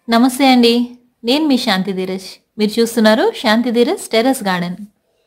నమస్తే అండి నేను మీ శాంతి ధీరజ్ మీరు చూస్తున్నారు శాంతి ధీరజ్ టెర్రస్ గార్డెన్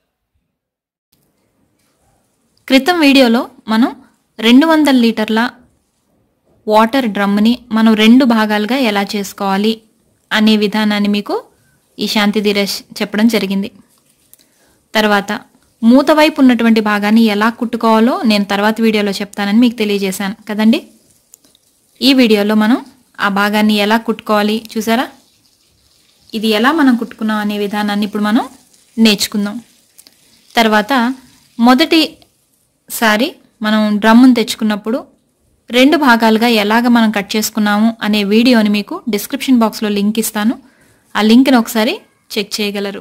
క్రితం వీడియోలో మనం రెండు వందల లీటర్ల వాటర్ డ్రమ్ని మనం రెండు భాగాలుగా ఎలా చేసుకోవాలి అనే విధానాన్ని మీకు ఈ శాంతి ధీరజ్ చెప్పడం జరిగింది తర్వాత మూత వైపు ఉన్నటువంటి భాగాన్ని ఎలా కుట్టుకోవాలో నేను తర్వాత వీడియోలో చెప్తానని మీకు తెలియజేశాను కదండి ఈ వీడియోలో మనం ఆ భాగాన్ని ఎలా కుట్టుకోవాలి చూసారా ఇది ఎలా మనం కుట్టుకున్నాం అనే విధానాన్ని ఇప్పుడు మనం నేర్చుకుందాం తర్వాత మొదటిసారి మనం డ్రమ్మును తెచ్చుకున్నప్పుడు రెండు భాగాలుగా ఎలాగ మనం కట్ చేసుకున్నాము అనే వీడియోని మీకు డిస్క్రిప్షన్ బాక్స్లో లింక్ ఇస్తాను ఆ లింక్ని ఒకసారి చెక్ చేయగలరు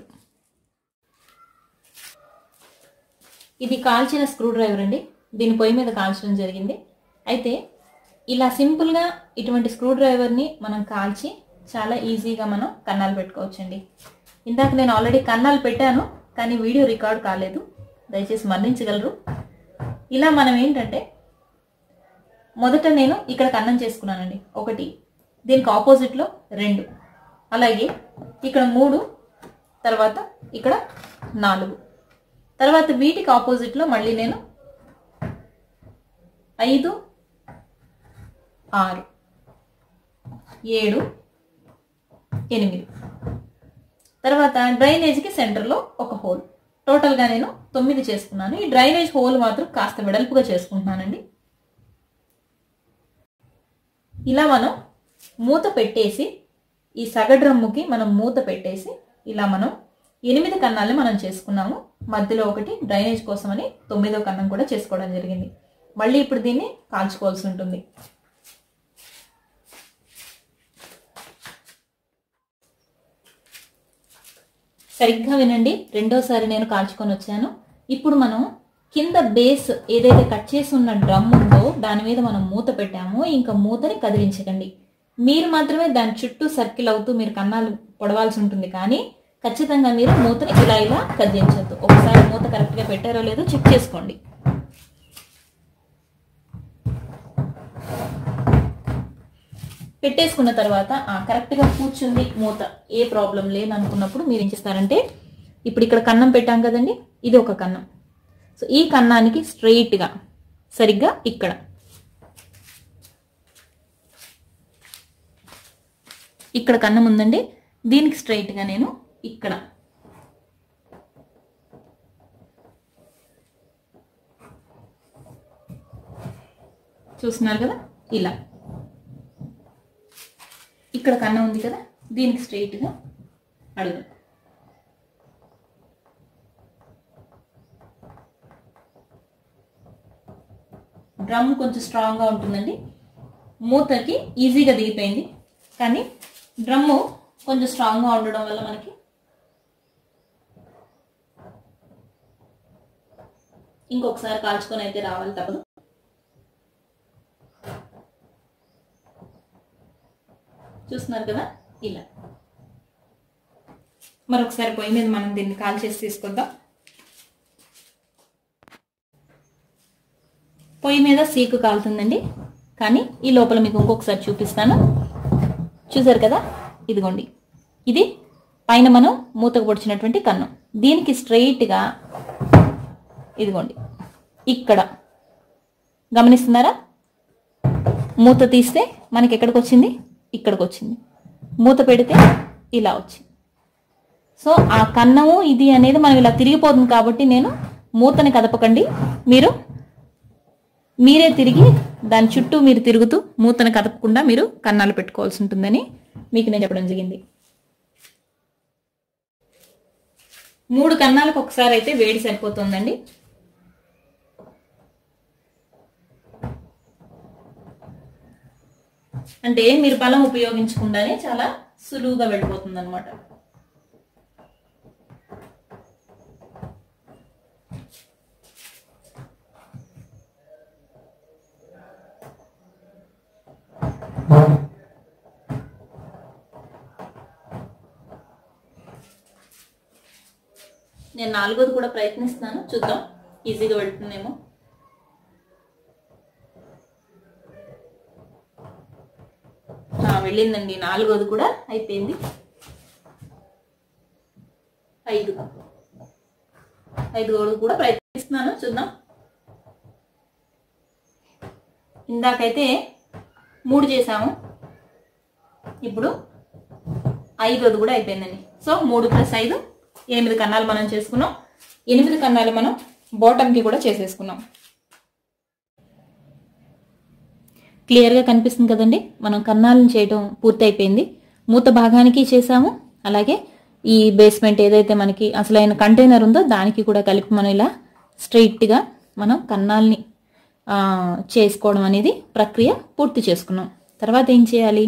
ఇది కాల్చిన స్క్రూ డ్రైవర్ అండి దీని పొయ్యి మీద కాల్చడం జరిగింది అయితే ఇలా సింపుల్గా ఇటువంటి స్క్రూ డ్రైవర్ని మనం కాల్చి చాలా ఈజీగా మనం కన్నాలు పెట్టుకోవచ్చండి ఇందాక నేను ఆల్రెడీ కన్నాలు పెట్టాను కానీ వీడియో రికార్డ్ కాలేదు దయచేసి మరణించగలరు ఇలా మనం ఏంటంటే మొదట నేను ఇక్కడ కన్నం చేసుకున్నానండి ఒకటి దీనికి ఆపోజిట్లో రెండు అలాగే ఇక్కడ మూడు తర్వాత ఇక్కడ నాలుగు తర్వాత వీటికి ఆపోజిట్లో మళ్ళీ నేను ఐదు ఆరు ఏడు ఎనిమిది తర్వాత డ్రైనేజ్కి సెంటర్లో ఒక హోల్ టోటల్గా నేను తొమ్మిది చేసుకున్నాను ఈ డ్రైనేజ్ హోల్ మాత్రం కాస్త వెడల్పుగా చేసుకుంటున్నానండి ఇలా మనం మూత పెట్టేసి ఈ సగడ్రమ్ముకి మనం మూత పెట్టేసి ఇలా మనం ఎనిమిది కన్నాల్ని మనం చేసుకున్నాము మధ్యలో ఒకటి డ్రైనేజ్ కోసమని తొమ్మిదో కన్నం కూడా చేసుకోవడం జరిగింది మళ్ళీ ఇప్పుడు దీన్ని కాల్చుకోవాల్సి ఉంటుంది సరిగ్గా వినండి రెండోసారి నేను కాల్చుకొని వచ్చాను ఇప్పుడు మనం కింద బేస్ ఏదైతే కట్ చేసి ఉన్న డ్రమ్ ఉందో దాని మీద మనం మూత పెట్టామో ఇంకా మూతని కదిలించకండి మీరు మాత్రమే దాని చుట్టూ సర్కిల్ అవుతూ మీరు కన్నాలు పొడవాల్సి ఉంటుంది కానీ ఖచ్చితంగా మీరు మూతని ఇలా ఇలా కదిలించద్దు ఒకసారి మూత కరెక్ట్గా పెట్టారో లేదో చెక్ చేసుకోండి పెట్టేసుకున్న తర్వాత ఆ కరెక్ట్గా కూర్చుంది మూత ఏ ప్రాబ్లం లేదు అనుకున్నప్పుడు మీరు ఏం చేస్తారంటే ఇప్పుడు ఇక్కడ కన్నం పెట్టాం కదండి ఇది ఒక కన్నం సో ఈ కన్నానికి స్ట్రెయిట్గా సరిగ్గా ఇక్కడ ఇక్కడ కన్నం ఉందండి దీనికి స్ట్రైట్గా నేను ఇక్కడ చూస్తున్నారు కదా ఇలా ఇక్కడ కన్నం ఉంది కదా దీనికి స్ట్రైట్గా అడుగు డ్రమ్ కొంచెం స్ట్రాంగ్గా ఉంటుందండి మూతకి ఈజీగా దిగిపోయింది కానీ డ్రమ్ము కొంచెం స్ట్రాంగ్గా ఉండడం వల్ల మనకి ఇంకొకసారి కాల్చుకొని అయితే రావాలి తప్పదు చూస్తున్నారు కదా ఇలా మరొకసారి పొయ్యి మీద మనం దీన్ని కాల్ చేసి తీసుకొద్దాం పొయ్యి మీద సీకు కాలుతుందండి కానీ ఈ లోపల మీకు ఇంకొకసారి చూపిస్తాను చూసారు కదా ఇదిగోండి ఇది పైన మనం మూతకు పొడిచినటువంటి కన్నం దీనికి స్ట్రైట్గా ఇదిగోండి ఇక్కడ గమనిస్తున్నారా మూత తీస్తే మనకి ఎక్కడికి వచ్చింది ఇక్కడికి వచ్చింది మూత పెడితే ఇలా వచ్చింది సో ఆ కన్నము ఇది అనేది మనం ఇలా తిరిగిపోతుంది కాబట్టి నేను మూతని కదపకండి మీరు మీరే తిరిగి దాని చుట్టూ మీరు తిరుగుతూ మూతను కదపకుండా మీరు కన్నాలు పెట్టుకోవాల్సి ఉంటుందని మీకు నేను చెప్పడం జరిగింది మూడు కన్నాలకు ఒకసారి అయితే వేడి సరిపోతుందండి అంటే మీరు బలం ఉపయోగించకుండానే చాలా సులువుగా వెళ్ళిపోతుంది అనమాట నేను నాలుగోది కూడా ప్రయత్నిస్తున్నాను చూద్దాం ఈజీగా వెళ్తుందేమో ఆ, వెళ్ళింది వెళ్ళిందండి నాలుగోది కూడా అయిపోయింది ఐదు ఐదుగోడు కూడా ప్రయత్నిస్తున్నాను చూద్దాం ఇందాకైతే మూడు చేసాము ఇప్పుడు ఐదోది కూడా అయిపోయిందండి సో మూడు ప్లస్ ఐదు ఎనిమిది కన్నాలు మనం చేసుకున్నాం ఎనిమిది కన్నాలు మనం బాటమ్కి కూడా చేసేసుకున్నాం క్లియర్గా కనిపిస్తుంది కదండి మనం కన్నాలను చేయడం పూర్తి అయిపోయింది మూత భాగానికి చేసాము అలాగే ఈ బేస్మెంట్ ఏదైతే మనకి అసలైన కంటైనర్ ఉందో దానికి కూడా కలిపి మనం ఇలా స్ట్రైట్గా మనం కన్నాల్ని ఆ, చేసుకోవడం అనేది ప్రక్రియ పూర్తి చేసుకున్నాం తర్వాత ఏం చేయాలి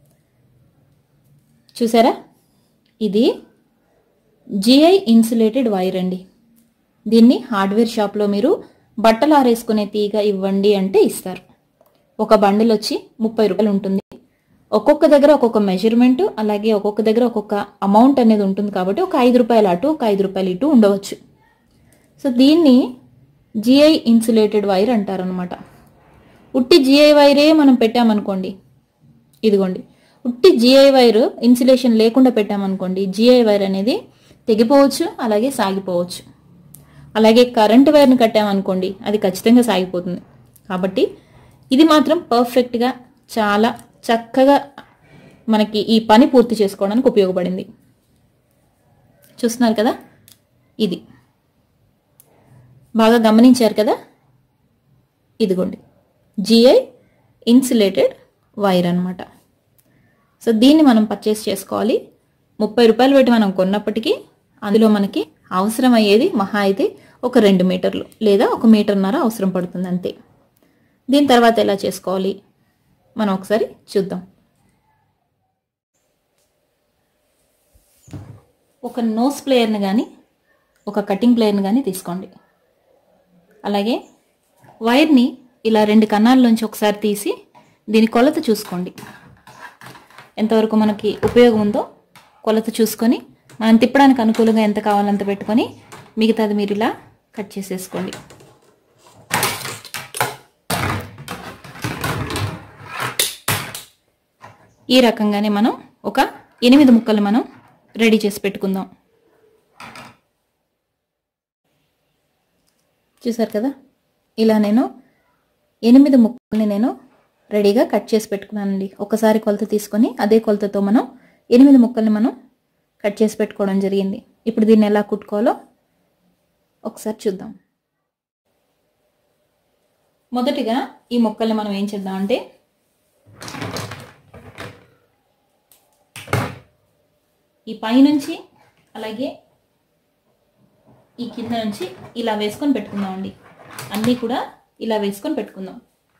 చూసారా ఇది జిఐ ఇన్సులేటెడ్ వైర్ అండి దీన్ని హార్డ్వేర్ షాప్లో మీరు బట్టలు ఆరేసుకునే తీగ ఇవ్వండి అంటే ఇస్తారు ఒక బండిల్ వచ్చి ముప్పై రూపాయలు ఉంటుంది ఒక్కొక్క దగ్గర ఒక్కొక్క మెజర్మెంట్ అలాగే ఒక్కొక్క దగ్గర ఒక్కొక్క అమౌంట్ అనేది ఉంటుంది కాబట్టి ఒక ఐదు రూపాయలు అటు ఒక ఐదు రూపాయలు ఇటు ఉండవచ్చు సో దీన్ని జిఐ ఇన్సులేటెడ్ వైర్ అంటారనమాట ఉట్టి జిఐ వైరే మనం పెట్టామనుకోండి ఇదిగోండి ఉట్టి జిఐ వైర్ ఇన్సులేషన్ లేకుండా పెట్టామనుకోండి జిఐ వైర్ అనేది తెగిపోవచ్చు అలాగే సాగిపోవచ్చు అలాగే కరెంట్ వైర్ని కట్టామనుకోండి అది ఖచ్చితంగా సాగిపోతుంది కాబట్టి ఇది మాత్రం పర్ఫెక్ట్గా చాలా చక్కగా మనకి ఈ పని పూర్తి చేసుకోవడానికి ఉపయోగపడింది చూస్తున్నారు కదా ఇది బాగా గమనించారు కదా ఇదిగోండి జిఐ ఇన్సులేటెడ్ వైర్ అన్నమాట సో దీన్ని మనం పర్చేస్ చేసుకోవాలి ముప్పై రూపాయలు పెట్టి మనం కొన్నప్పటికీ అందులో మనకి అవసరం అయ్యేది మహా అయితే ఒక రెండు మీటర్లు లేదా ఒక మీటర్న్నర అవసరం పడుతుంది అంతే దీని తర్వాత ఎలా చేసుకోవాలి మనం ఒకసారి చూద్దాం ఒక నోస్ ప్లేయర్ని కానీ ఒక కటింగ్ ప్లేయర్ని కానీ తీసుకోండి అలాగే వైర్ని ఇలా రెండు కన్నాల్లోంచి ఒకసారి తీసి దీని కొలత చూసుకోండి ఎంతవరకు మనకి ఉపయోగం ఉందో కొలత చూసుకొని మనం తిప్పడానికి అనుకూలంగా ఎంత కావాలంత పెట్టుకొని మిగతాది మీరు ఇలా కట్ చేసేసుకోండి ఈ రకంగానే మనం ఒక ఎనిమిది ముక్కలు మనం రెడీ చేసి పెట్టుకుందాం చూసారు కదా ఇలా నేను ఎనిమిది ముక్కల్ని నేను రెడీగా కట్ చేసి పెట్టుకున్నానండి ఒకసారి కొలత తీసుకొని అదే కొలతతో మనం ఎనిమిది ముక్కల్ని మనం కట్ చేసి పెట్టుకోవడం జరిగింది ఇప్పుడు దీన్ని ఎలా కుట్టుకోవాలో ఒకసారి చూద్దాం మొదటిగా ఈ ముక్కల్ని మనం ఏం చేద్దామంటే ఈ పైనుంచి అలాగే ఈ కింద నుంచి ఇలా వేసుకొని పెట్టుకుందామండి అన్నీ కూడా ఇలా వేసుకొని పెట్టుకుందాం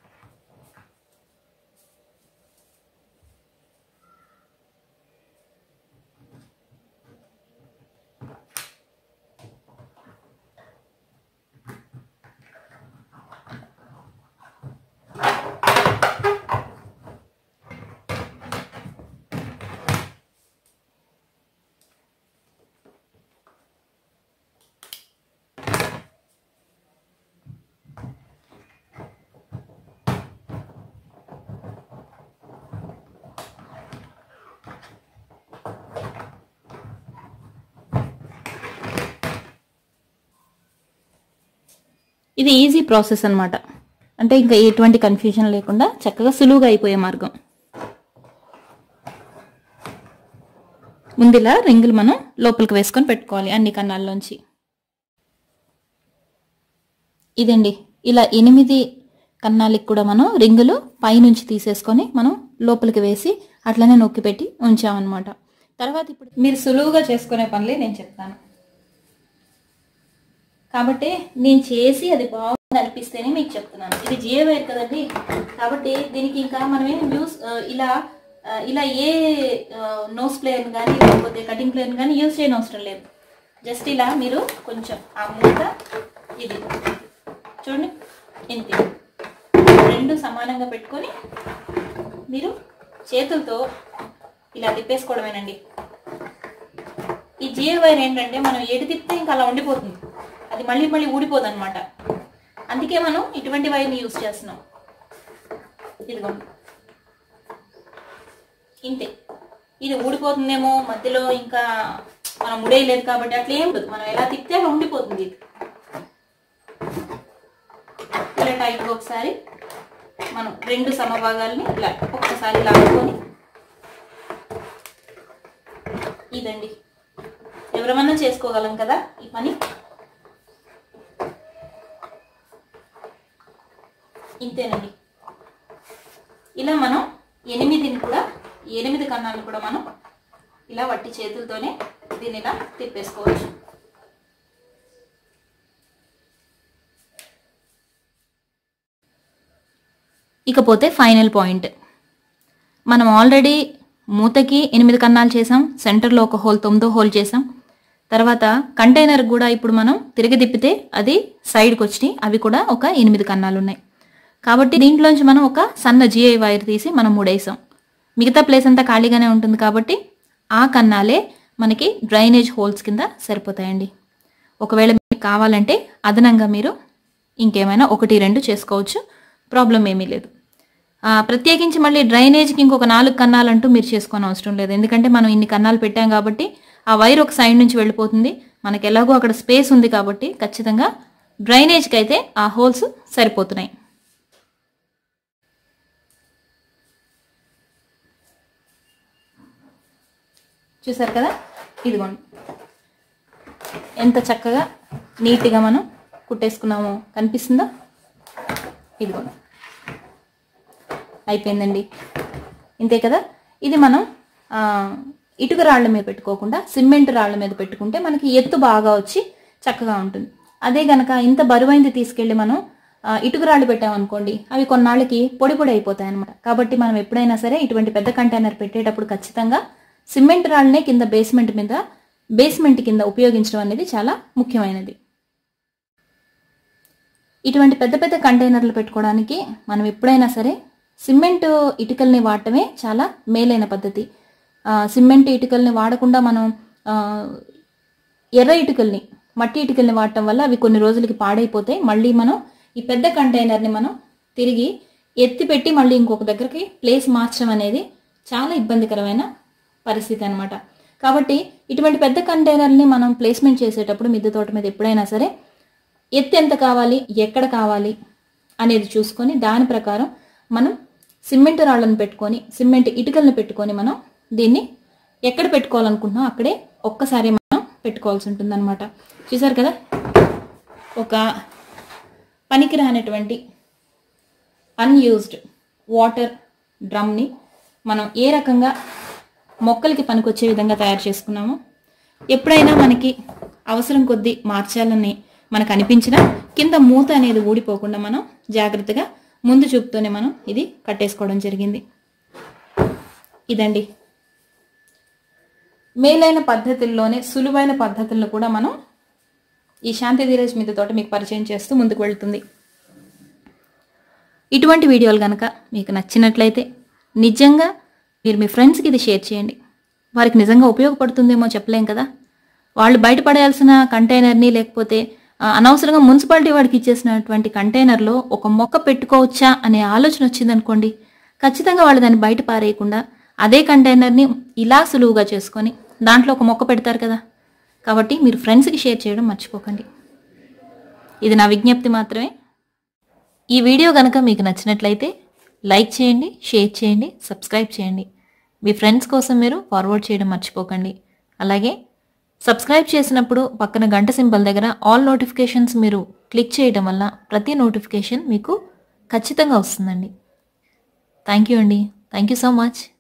ఇది ఈజీ ప్రాసెస్ అన్నమాట అంటే ఇంకా ఎటువంటి కన్ఫ్యూజన్ లేకుండా చక్కగా సులువుగా అయిపోయే మార్గం ముందులా రింగులు మనం లోపలికి వేసుకొని పెట్టుకోవాలి అన్ని కన్నాల్లోంచి ఇదండి ఇలా ఎనిమిది కన్నాలకి కూడా మనం రింగులు పైనుంచి తీసేసుకొని మనం లోపలికి వేసి అట్లనే నొక్కి పెట్టి ఉంచామన్నమాట తర్వాత ఇప్పుడు మీరు సులువుగా చేసుకునే పనులే నేను చెప్తాను కాబట్టి నేను చేసి అది బాగుంది అనిపిస్తేనే మీకు చెప్తున్నాను ఇది జియో వైర్ కదండి కాబట్టి దీనికి ఇంకా మనం ఏం యూస్ ఇలా ఆ, ఇలా ఏ నోస్ ప్లేయర్ కానీ లేకపోతే కటింగ్ ప్లేయర్ కానీ యూస్ చేయని అవసరం లేదు జస్ట్ ఇలా మీరు కొంచెం ఆ మూత ఇది చూడండి ఇంతే రెండు సమానంగా పెట్టుకొని మీరు చేతులతో ఇలా తిప్పేసుకోవడమేనండి ఈ జియో వైర్ ఏంటంటే మనం ఎటు తిప్పితే ఇంకా అలా ఉండిపోతుంది అది మళ్ళీ మళ్ళీ ఊడిపోదు అనమాట అందుకే మనం ఇటువంటి వైర్ని యూస్ చేస్తున్నాం ఇదిగోండి ఇంతే ఇది ఊడిపోతుందేమో మధ్యలో ఇంకా మనం ముడేయలేదు కాబట్టి అట్లా ఏం ఉండదు మనం ఎలా తిప్పితే అలా ఉండిపోతుంది ఇది ఇలా టైట్గా ఒకసారి మనం రెండు సమభాగాల్ని ఇలా ఒక్కసారి లాగుకొని ఇదండి ఎవరమన్నా చేసుకోగలం కదా ఈ పని ఇంతేనండి ఇలా మనం ఎనిమిదిని కూడా ఎనిమిది కన్నాలను కూడా మనం ఇలా వట్టి చేతులతోనే దీన్ని ఇలా తిప్పేసుకోవచ్చు ఇకపోతే ఫైనల్ పాయింట్ మనం ఆల్రెడీ మూతకి ఎనిమిది కన్నాలు చేసాం సెంటర్లో ఒక హోల్ తొమ్మిదో హోల్ చేసాం తర్వాత కంటైనర్ కూడా ఇప్పుడు మనం తిరిగి తిప్పితే అది సైడ్కి వచ్చినాయి అవి కూడా ఒక ఎనిమిది కన్నాలు ఉన్నాయి కాబట్టి దీంట్లోంచి మనం ఒక సన్న జిఐ వైర్ తీసి మనం మూడేసాం మిగతా ప్లేస్ అంతా ఖాళీగానే ఉంటుంది కాబట్టి ఆ కన్నాలే మనకి డ్రైనేజ్ హోల్స్ కింద సరిపోతాయండి ఒకవేళ మీకు కావాలంటే అదనంగా మీరు ఇంకేమైనా ఒకటి రెండు చేసుకోవచ్చు ప్రాబ్లం ఏమీ లేదు ఆ, ప్రత్యేకించి మళ్ళీ డ్రైనేజ్కి ఇంకొక నాలుగు కన్నాలు అంటూ మీరు చేసుకోని అవసరం లేదు ఎందుకంటే మనం ఇన్ని కన్నాలు పెట్టాం కాబట్టి ఆ వైర్ ఒక సైడ్ నుంచి వెళ్ళిపోతుంది మనకి ఎలాగో అక్కడ స్పేస్ ఉంది కాబట్టి ఖచ్చితంగా డ్రైనేజ్కి అయితే ఆ హోల్స్ సరిపోతున్నాయి చూసారు కదా ఇదిగోండి ఎంత చక్కగా నీట్గా మనం కుట్టేసుకున్నామో కనిపిస్తుందా ఇదిగోండి అయిపోయిందండి ఇంతే కదా ఇది మనం ఆ, ఇటుక రాళ్ళ మీద పెట్టుకోకుండా సిమెంట్ రాళ్ళ మీద పెట్టుకుంటే మనకి ఎత్తు బాగా వచ్చి చక్కగా ఉంటుంది అదే గనక ఇంత బరువైంది తీసుకెళ్ళి మనం ఆ, ఇటుక రాళ్ళు పెట్టామనుకోండి అవి కొన్నాళ్ళకి పొడి పొడి అయిపోతాయి అనమాట కాబట్టి మనం ఎప్పుడైనా సరే ఇటువంటి పెద్ద కంటైనర్ పెట్టేటప్పుడు ఖచ్చితంగా సిమెంట్ రాళ్ళనే కింద బేస్మెంట్ మీద బేస్మెంట్ కింద ఉపయోగించడం అనేది చాలా ముఖ్యమైనది ఇటువంటి పెద్ద పెద్ద కంటైనర్లు పెట్టుకోవడానికి మనం ఎప్పుడైనా సరే సిమెంట్ ఇటుకల్ని వాడటమే చాలా మేలైన పద్ధతి ఆ, సిమెంట్ ఇటుకల్ని వాడకుండా మనం ఆ, ఎర్ర ఇటుకల్ని మట్టి ఇటుకల్ని వాడటం వల్ల అవి కొన్ని రోజులకి పాడైపోతాయి మళ్ళీ మనం ఈ పెద్ద కంటైనర్ని మనం తిరిగి ఎత్తి పెట్టి మళ్ళీ ఇంకొక దగ్గరికి ప్లేస్ మార్చడం అనేది చాలా ఇబ్బందికరమైన పరిస్థితి అన్నమాట కాబట్టి ఇటువంటి పెద్ద కంటైనర్ని మనం ప్లేస్మెంట్ చేసేటప్పుడు మిద్దె తోట మీద ఎప్పుడైనా సరే ఎత్తు ఎంత కావాలి ఎక్కడ కావాలి అనేది చూసుకొని దాని ప్రకారం మనం సిమెంట్ రాళ్ళను పెట్టుకొని సిమెంట్ ఇటుకలను పెట్టుకొని మనం దీన్ని ఎక్కడ పెట్టుకోవాలనుకుంటున్నాం అక్కడే ఒక్కసారి మనం పెట్టుకోవాల్సి ఉంటుంది అనమాట చూసారు కదా ఒక పనికిరానటువంటి అన్యూజ్డ్ వాటర్ డ్రమ్ని మనం ఏ రకంగా మొక్కలకి పనికొచ్చే విధంగా తయారు చేసుకున్నామో ఎప్పుడైనా మనకి అవసరం కొద్దీ మార్చాలని మనకు అనిపించినా కింద మూత అనేది ఊడిపోకుండా మనం జాగ్రత్తగా ముందు చూపుతోనే మనం ఇది కట్టేసుకోవడం జరిగింది ఇదండి మేలైన పద్ధతుల్లోనే సులువైన పద్ధతులను కూడా మనం ఈ శాంతి ధీరజ్ మీద తోట మీకు పరిచయం చేస్తూ ముందుకు వెళ్తుంది ఇటువంటి వీడియోలు కనుక మీకు నచ్చినట్లయితే నిజంగా మీరు మీ ఫ్రెండ్స్కి ఇది షేర్ చేయండి వారికి నిజంగా ఉపయోగపడుతుందేమో చెప్పలేం కదా వాళ్ళు బయటపడేయాల్సిన కంటైనర్ని లేకపోతే ఆ, అనవసరంగా మున్సిపాలిటీ వాడికి ఇచ్చేసినటువంటి కంటైనర్లో ఒక మొక్క పెట్టుకోవచ్చా అనే ఆలోచన వచ్చిందనుకోండి ఖచ్చితంగా వాళ్ళు దాన్ని బయట పారేయకుండా అదే కంటైనర్ని ఇలా సులువుగా చేసుకొని దాంట్లో ఒక మొక్క పెడతారు కదా కాబట్టి మీరు ఫ్రెండ్స్కి షేర్ చేయడం మర్చిపోకండి ఇది నా విజ్ఞప్తి మాత్రమే ఈ వీడియో కనుక మీకు నచ్చినట్లయితే లైక్ చేయండి షేర్ చేయండి సబ్స్క్రైబ్ చేయండి మీ ఫ్రెండ్స్ కోసం మీరు ఫార్వర్డ్ చేయడం మర్చిపోకండి అలాగే సబ్స్క్రైబ్ చేసినప్పుడు పక్కన గంట సింబల్ దగ్గర ఆల్ నోటిఫికేషన్స్ మీరు క్లిక్ చేయడం వల్ల ప్రతి నోటిఫికేషన్ మీకు ఖచ్చితంగా వస్తుందండి థ్యాంక్ యూ అండి థ్యాంక్ యూ సో మచ్